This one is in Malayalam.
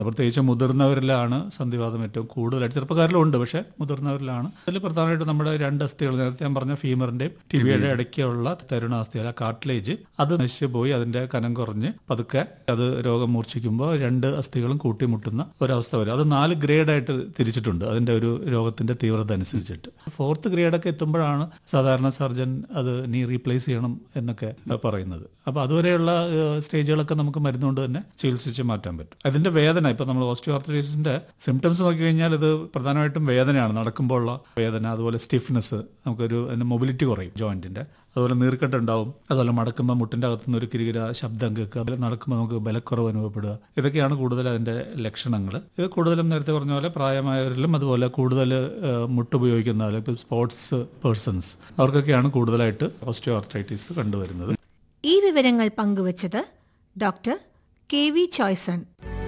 പ്രത്യേകിച്ച് മുതിർന്നവരിലാണ് സന്ധിവാദം ഏറ്റവും കൂടുതലായിട്ട് ചെറുപ്പക്കാരിലും ഉണ്ട് പക്ഷേ മുതിർന്നവരിലാണ് അതിൽ പ്രധാനമായിട്ടും നമ്മുടെ രണ്ട് അസ്ഥികൾ നേരത്തെ ഞാൻ പറഞ്ഞ ഫീമറിന്റെയും ടിബിയുടെ ഇടയ്ക്കുള്ള തരുണാസ്ഥി അല്ല കാർട്ടിലേജ് അത് നശിച്ചു പോയി അതിന്റെ കനം കുറഞ്ഞ് പതുക്കെ അത് രോഗം മൂർച്ഛിക്കുമ്പോൾ രണ്ട് അസ്ഥികളും കൂട്ടിമുട്ടുന്ന ഒരവസ്ഥ വരും അത് നാല് ഗ്രേഡായിട്ട് തിരിച്ചിട്ടുണ്ട് അതിന്റെ ഒരു രോഗത്തിന്റെ തീവ്രത അനുസരിച്ചിട്ട് ഫോർത്ത് ഗ്രേഡൊക്കെ എത്തുമ്പോഴാണ് സാധാരണ സർജൻ അത് നീ റീപ്ലേസ് ചെയ്യണം എന്നൊക്കെ പറയുന്നത് അപ്പൊ അതുവരെയുള്ള ഏഹ്, സ്റ്റേജുകളൊക്കെ നമുക്ക് മരുന്നുകൊണ്ട് തന്നെ ചികിത്സിച്ച് മാറ്റാൻ പറ്റും അതിന്റെ വേദന ഇപ്പൊ നമ്മൾ ഓസ്റ്റിയോആർത്രൈറ്റിസിന്റെ സിംറ്റംസ് നോക്കിക്കഴിഞ്ഞാൽ ഇത് പ്രധാനമായിട്ടും വേദനയാണ് നടക്കുമ്പോഴുള്ള വേദന അതുപോലെ സ്റ്റിഫ്നെസ് നമുക്കൊരു മൊബിലിറ്റി കുറയും ജോയിന്റിന്റെ അതുപോലെ നീർക്കെട്ടുണ്ടാവും അതുപോലെ മടക്കുമ്പോൾ മുട്ടിന്റെ അകത്തുനിന്ന് ഒരു കിരികിര ശബ്ദം കേൾക്കുക അതുപോലെ നടക്കുമ്പോൾ നമുക്ക് ബലക്കുറവ് അനുഭവപ്പെടുക ഇതൊക്കെയാണ് കൂടുതൽ അതിന്റെ ലക്ഷണങ്ങൾ ഇത് കൂടുതലും നേരത്തെ പറഞ്ഞ പോലെ പ്രായമായവരിലും അതുപോലെ കൂടുതൽ മുട്ടുപയോഗിക്കുന്ന ഇപ്പോൾ സ്പോർട്സ് പേഴ്സൺസ് അവർക്കൊക്കെയാണ് കൂടുതലായിട്ട് ഓസ്റ്റിയോആർത്രൈറ്റിസ് കണ്ടുവരുന്നത് ഈ വിവരങ്ങൾ പങ്കുവച്ചത് ഡോക്ടർ കെ വി ചോയ്സൺ